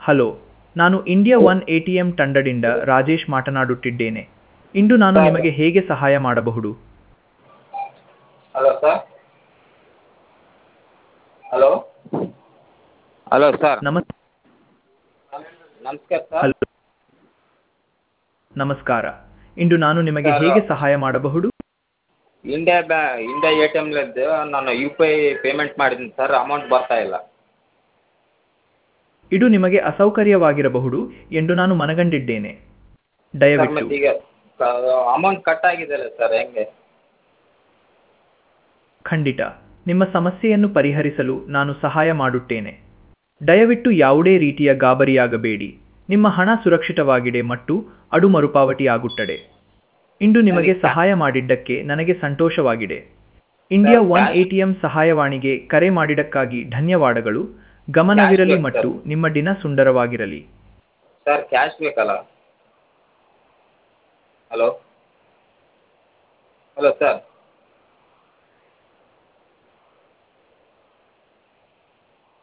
hello ನಾನು India one A T M ತಂಡದಿಂದ ರಾಜೇಶ್ ಮಾತನಾಡುತ್ತಿದ್ದೇನೆ ಇಂದು ನಾನು ನಿಮಗೆ ಹೇಗೆ ಸಹಾಯ ಮಾಡಬಹುದು hello sir hello hello sir ನಮಸ್ ನಮಸ್ಕಾರ ಸರ್ ಹಲೋ ನಮಸ್ಕಾರ ಇಂದು ನಾನು ನಿಮಗೆ ಹೇಗೆ ಸಹಾಯ ಮಾಡಬಹುದು ಇಂಡಿಯಾ ಬ್ಯಾ ಇಂಡಿಯಾ ಎ ಟಿ ಎಮ್ಲಿದ್ದು ನಾನು ಯು ಪಿ ಐ ಪೇಮೆಂಟ್ ಮಾಡಿದ್ದೀನಿ ಸರ್ ಅಮೌಂಟ್ ಬರ್ತಾ ಇಲ್ಲ ಇದು ನಿಮಗೆ ಅಸೌಕರ್ಯವಾಗಿರಬಹುದು ಎಂದು ನಾನು ಮನಗಂಡಿದ್ದೇನೆ ಸರ್ ದಯವಿಟ್ಟು ಮತ್ತೆ ಈಗ ಅಮೌಂಟ್ ಕಟ್ ಆಗಿದೆಯಲ್ಲ ಸರ್ ಹೆಂಗೆ ಖಂಡಿತ ನಿಮ್ಮ ಸಮಸ್ಯೆಯನ್ನು ಪರಿಹರಿಸಲು ನಾನು ಸಹಾಯ ಮಾಡುತ್ತೇನೆ ದಯವಿಟ್ಟು ಯಾವುದೇ ರೀತಿಯ ಗಾಬರಿಯಾಗಬೇಡಿ ನಿಮ್ಮ ಹಣ ಸುರಕ್ಷಿತವಾಗಿದೆ ಮತ್ತು ಅದು ಮರುಪಾವತಿಯಾಗುತ್ತದೆ ಇಂದು ನಿಮಗೆ ಸಹಾಯ ಮಾಡಿದ್ದಕ್ಕೆ ನನಗೆ ಸಂತೋಷವಾಗಿದೆ India one A T M ಸಹಾಯವಾಣಿಗೆ ಕರೆ ಮಾಡಿದ್ದಕ್ಕಾಗಿ ಧನ್ಯವಾದಗಳು ಗಮನವಿರಲಿ ಮತ್ತು ನಿಮ್ಮ ದಿನ ಸುಂದರವಾಗಿರಲಿ ಸರ್ ಕ್ಯಾಶ್ ಬೇಕಲ್ಲ ಹಲೋ ಹಲೋ ಸರ್